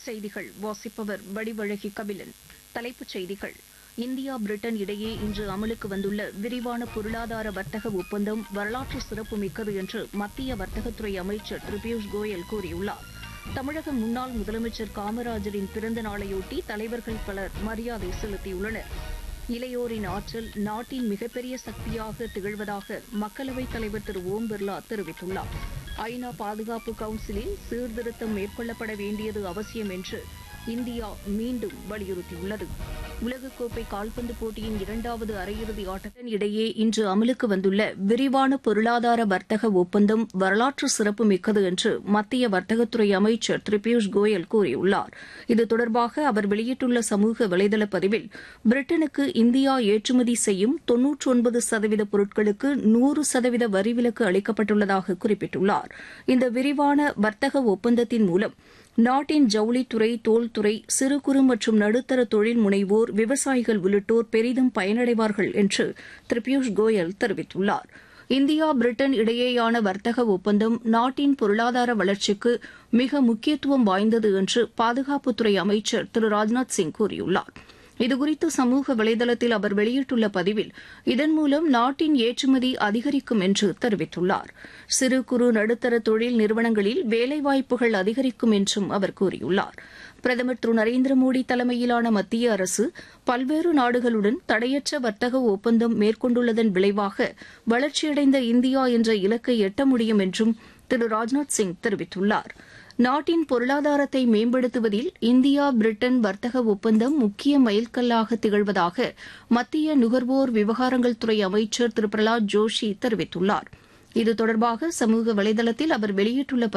செய்திகள் வாசிப்பவர் வடிவழகி கபிலன் தலைப்புச் செய்திகள் இந்தியா பிரிட்டன் இடையே இன்று அமலுக்கு வந்துள்ள விரிவான பொருளாதார வர்த்தக ஒப்பந்தம் வரலாற்று சிறப்புமிக்கது என்று மத்திய வர்த்தகத்துறை அமைச்சர் திரு பியூஷ் கோயல் கூறியுள்ளார் தமிழக முன்னாள் முதலமைச்சர் காமராஜரின் பிறந்த நாளையொட்டி தலைவர்கள் பலர் மரியாதை செலுத்தியுள்ளனர் இளையோரின் ஆற்றல் நாட்டின் மிகப்பெரிய சக்தியாக திகழ்வதாக மக்களவைத் தலைவர் திரு ஓம் பிர்லா தெரிவித்துள்ளார் ஐநா பாதுகாப்பு கவுன்சிலில் சீர்திருத்தம் மேற்கொள்ளப்பட வேண்டியது அவசியம் என்று இந்தியா மீண்டும் வலியுறுத்தியுள்ளது உலகக்கோப்பை கால்பந்து போட்டியின் இரண்டாவது அரையிறுதி ஆட்டத்தின் இடையே இன்று அமலுக்கு வந்துள்ள விரிவான பொருளாதார வர்த்தக ஒப்பந்தம் வரலாற்று சிறப்பு மிக்கது என்று மத்திய வர்த்தகத்துறை அமைச்சர் திரு பியூஷ் கோயல் கூறியுள்ளார் இது தொடர்பாக அவர் வெளியிட்டுள்ள சமூக வலைதள பதிவில் பிரிட்டனுக்கு இந்தியா ஏற்றுமதி செய்யும் தொன்னூற்றி ஒன்பது சதவீத பொருட்களுக்கு நூறு சதவீத வரி விலக்கு அளிக்கப்பட்டுள்ளதாக குறிப்பிட்டுள்ளார் இந்த விரிவான வர்த்தக ஒப்பந்தத்தின் மூலம் நாட்டின் ஜவுளித்துறை தோல்துறை சிறு குறு மற்றும் நடுத்தர தொழில் முனைவோர் விவசாயிகள் உள்ளிட்டோர் பெரிதும் பயனடைவார்கள் என்று திரு பியூஷ் கோயல் தெரிவித்துள்ளார் இந்தியா பிரிட்டன் இடையேயான வர்த்தக ஒப்பந்தம் நாட்டின் பொருளாதார வளர்ச்சிக்கு மிக முக்கியத்துவம் வாய்ந்தது என்று பாதுகாப்புத்துறை அமைச்சர் திரு ராஜ்நாத் சிங் கூறியுள்ளார் இதுகுறித்து சமூக வலைதளத்தில் அவர் வெளியிட்டுள்ள பதிவில் இதன் மூலம் நாட்டின் ஏற்றுமதி அதிகரிக்கும் என்று தெரிவித்துள்ளார் சிறு குறு நடுத்தர தொழில் நிறுவனங்களில் வேலைவாய்ப்புகள் அதிகரிக்கும் என்றும் அவர் கூறியுள்ளார் பிரதமர் திரு நரேந்திர மோடி தலைமையிலான மத்திய அரசு பல்வேறு நாடுகளுடன் தடையற்ற வர்த்தக ஒப்பந்தம் மேற்கொண்டுள்ளதன் விளைவாக வளர்ச்சியடைந்த இந்தியா என்ற இலக்கை எட்ட முடியும் என்றும் திரு ராஜ்நாத் சிங் தெரிவித்துள்ளார் நாட்டின் பொருளாதாரத்தை மேம்படுத்துவதில் இந்தியா பிரிட்டன் வர்த்தக ஒப்பந்தம் முக்கிய மைல்கல்லாக திகழ்வதாக மத்திய நுகர்வோர் விவகாரங்கள் துறை அமைச்சர் திரு பிரகலாத் ஜோஷி தெரிவித்துள்ளார் இது தொடர்பாக சமூக வலைதளத்தில் அவர் வெளியிட்டுள்ள